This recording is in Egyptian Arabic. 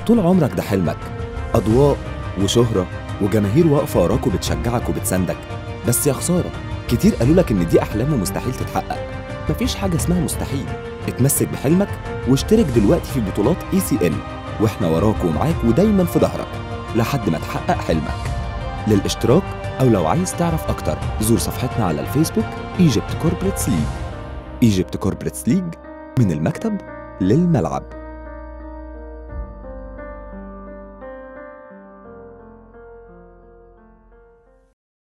طول عمرك ده حلمك أضواء وشهرة وجماهير واقفة وراك وبتشجعك وبتساندك بس يا خسارة كتير قالوا لك إن دي أحلام ومستحيل تتحقق مفيش حاجة اسمها مستحيل اتمسك بحلمك واشترك دلوقتي في بطولات اي سي ال واحنا وراك ومعاك ودايما في ظهرك لحد ما تحقق حلمك للاشتراك أو لو عايز تعرف أكتر زور صفحتنا على الفيسبوك Egypt Corporates League Egypt Corporates League من المكتب للملعب